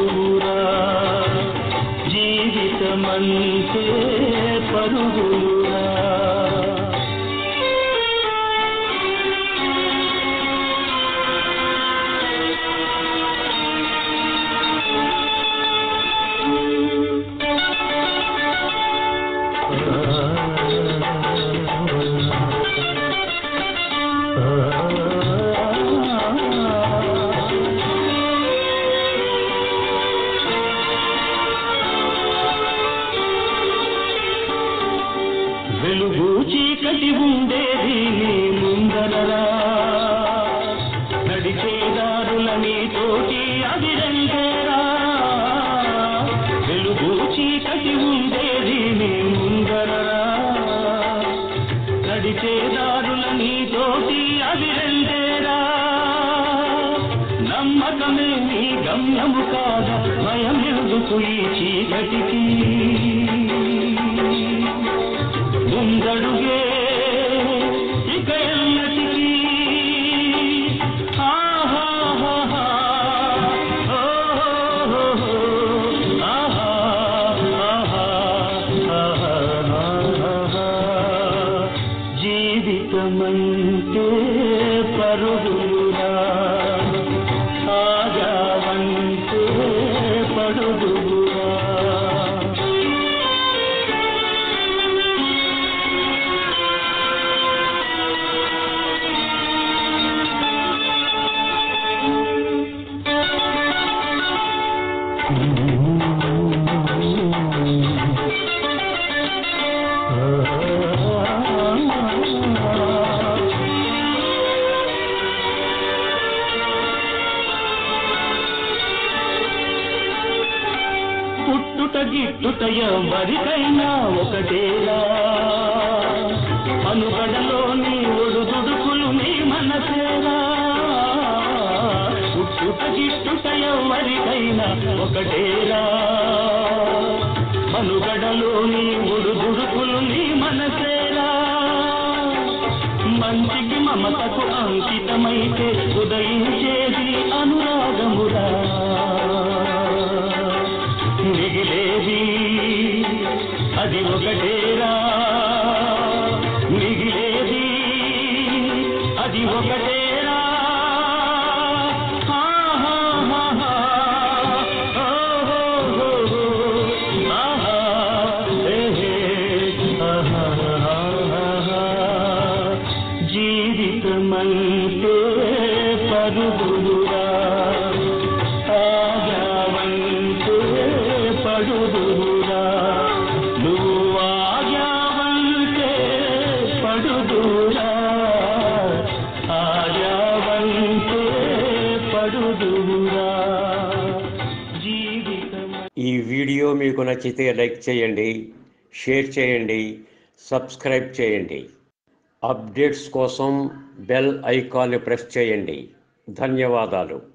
పరుగులురా జీవితమంతే పరుగులురా వెలుగు చీకటి ఉండేది నీ ముందరరా నడిచేదారుల నీ తోటి అది రెండేరా వెలుగు చీకటి ఉండేది నీ ముందరరా నడిచేదారుల నీ తోటి అది రెండేరా నమ్మకమే నీ గమ్యము కాదా భయమెందుకు ఈ చీకటికి ముందడుగే ఇక ఎన్నటికీ ఆహాహాహా, ఓహోహోహో, ఆహా, ఆహా, ఆహాహాహా. జీవితమంటే పరుగులురా ఆగావంటే పడుగులురా పుట్టుట గిట్టుట ఎవరికైనా ఒకటేలా మనుగడలోని ఒడుదుడుకులు నీ మనసేరా పుట్టుట గిట్టుట ఎవరికైనా ఒకటేరా మనుగడలోని ఒడుదుడుకులు నీ మనసేరా మంచికి మమతకు అంకితమైతే ఉదయించేది అనురాగమురా మిగిలేది అది ఒకటేరా మిగిలేది అది ఒకటేరా ఆహాహాహా, ఓహోహోహో, ఆహా, ఏహే, ఆహాహాహా. జీవితమంటే పరుగులురా ఆగావంటే పడుదురా నువ్వు ఆగావంటే పడుదురా ఆగావంటే పడుదురా జీవితం ఈ వీడియో మీకు నచ్చితే లైక్ చేయండి షేర్ చేయండి సబ్స్క్రైబ్ చేయండి అప్డేట్స్ కోసం బెల్ ఐకాన్ని ప్రెస్ చేయండి ధన్యవాదాలు